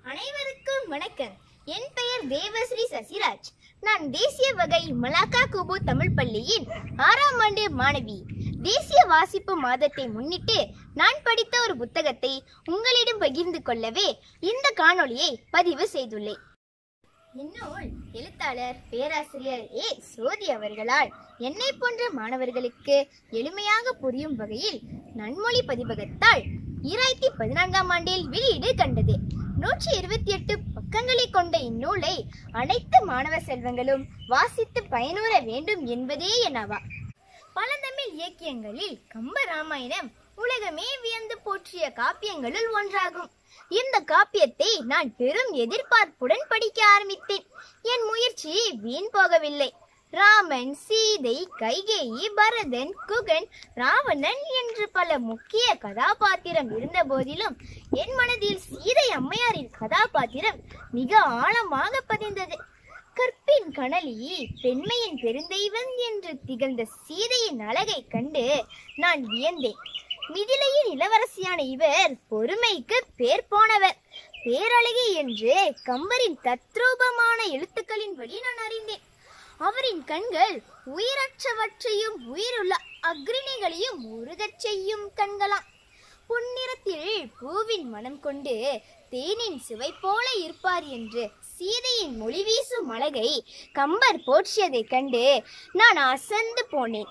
அனைவருக்கும் வணக்கம் என் பெயர் தேவஸ்ரீ சசிராஜ் நான் தேசிய வகை மலாக்கா குபு தமிழ் பள்ளியின் ஆறாம் ஆண்டு மாணவி தேசிய வாசிப்பு மாதத்தை முன்னிட்டு நான் படித்த ஒரு புத்தகத்தை உங்களிடம் பகிர்ந்து கொள்ளவே இந்த காணொளியை பதிவு செய்துள்ளேன் இந்நூல் எழுத்தாளர் பேராசிரியர் ஏ சோதி அவர்களால் என்னை போன்ற மாணவர்களுக்கு எளிமையாக புரியும் வகையில் நன்மொழி பதிவகத்தால் ஈராயிரத்தி பதினான்காம் ஆண்டில் வெளியீடு கண்டது நூற்றி இருபத்தி எட்டு பக்கங்களை கொண்ட இந்நூலை அனைத்து மாணவ செல்வங்களும் வாசித்து பயனுற வேண்டும் என்பதே எனவா பழந்தமிழ் இலக்கியங்களில் கம்ப ராமாயணம் உலகமே வியந்து போற்றிய காப்பியங்களுள் ஒன்றாகும் இந்த காப்பியத்தை நான் பெரும் எதிர்பார்ப்புடன் படிக்க ஆரம்பித்தேன் என் முயற்சி வீண் போகவில்லை ராமன் சீதை கைகேயி பரதன் குகன் ராவணன் என்று பல முக்கிய கதாபாத்திரம் இருந்த போதிலும் என் மனதில் சீதை அம்மையாரின் கதாபாத்திரம் மிக ஆழமாக பதிந்தது கற்பின் கனலி பெண்மையின் பெருந்தெய்வம் என்று திகழ்ந்த சீதையின் அழகை கண்டு நான் வியந்தேன் மிதிலையின் இளவரசியான இவர் பொறுமைக்கு பேர் போனவர் பேரழகி என்று கம்பரின் தத்ரூபமான எழுத்துக்களின் வழி நான் அறிந்தேன் அவரின் கண்கள் உயிரற்றவற்றையும் உயிருள்ள அக்ரிணிகளையும் உருகச் செய்யும் கண்களாம் பொன்னிறத்தில் பூவின் மனம் கொண்டு தேனின் சுவை போல இருப்பார் என்று சீதையின் மொழி வீசும் அழகை கம்பர் போற்றியதைக் கண்டு நான் அசந்து போனேன்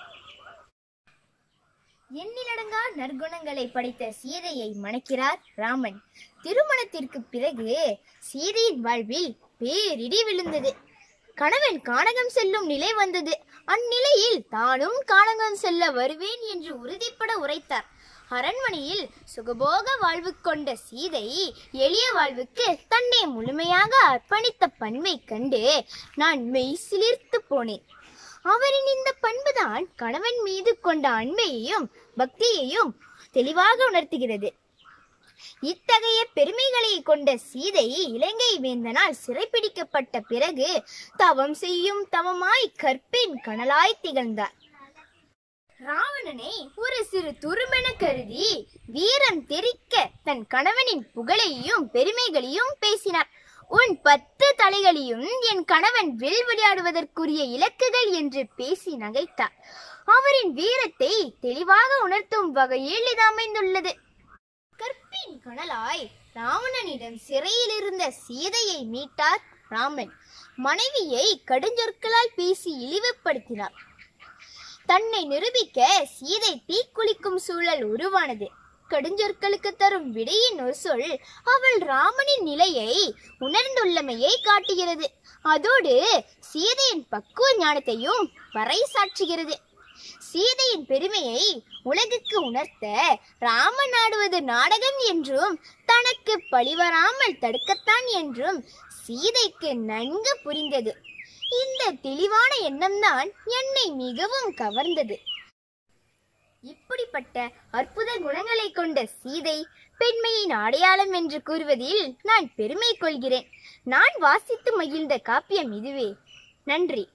எண்ணிலடங்கா நற்குணங்களை படைத்த சீதையை மணக்கிறார் ராமன் திருமணத்திற்கு பிறகு சீதையின் வாழ்வில் பேரிடி விழுந்தது கணவன் கானகம் செல்லும் நிலை வந்தது அந்நிலையில் தானும் கானகம் செல்ல வருவேன் என்று உறுதிப்பட உரைத்தார் அரண்மனையில் சுகபோக வாழ்வு கொண்ட சீதை எளிய வாழ்வுக்கு தன்னை முழுமையாக அர்ப்பணித்த பண்பை கண்டு நான் மெய் சிலிர்த்து போனேன் அவரின் இந்த பண்புதான் கணவன் மீது கொண்ட அன்பையையும் பக்தியையும் தெளிவாக உணர்த்துகிறது இத்தகைய பெருமைகளை கொண்ட சீதை இலங்கை வேந்தனால் சிறைப்பிடிக்கப்பட்ட பிறகு தவம் செய்யும் தவமாய் கற்பின் கனலாய் திகழ்ந்தார் ராவணனை ஒரு சிறு துருமென கருதி வீரம் தெரிக்க தன் கணவனின் புகழையும் பெருமைகளையும் பேசினார் உன் பத்து தலைகளையும் என் கணவன் வில் விளையாடுவதற்குரிய இலக்குகள் என்று பேசி நகைத்தார் அவரின் வீரத்தை தெளிவாக உணர்த்தும் வகையில் இது அமைந்துள்ளது கற்பின் கனலாய் ராவணனிடம் சிறையில் இருந்த சீதையை மீட்டார் ராமன் மனைவியை கடுஞ்சொற்களால் பேசி இழிவுபடுத்தினார் தன்னை நிரூபிக்க சீதை தீக்குளிக்கும் சூழல் உருவானது கடுஞ்சொற்களுக்கு தரும் விடையின் ஒரு சொல் அவள் ராமனின் நிலையை உணர்ந்துள்ளமையை காட்டுகிறது அதோடு சீதையின் பக்குவ ஞானத்தையும் பறைசாற்றுகிறது சீதையின் பெருமையை உலகுக்கு உணர்த்த ராமன் ஆடுவது நாடகம் என்றும் தனக்கு பழிவராமல் தடுக்கத்தான் என்றும் சீதைக்கு நன்கு புரிந்தது இந்த தெளிவான எண்ணம்தான் என்னை மிகவும் கவர்ந்தது இப்படிப்பட்ட அற்புத குணங்களை கொண்ட சீதை பெண்மையின் அடையாளம் என்று கூறுவதில் நான் பெருமை கொள்கிறேன் நான் வாசித்து மகிழ்ந்த காப்பியம் இதுவே நன்றி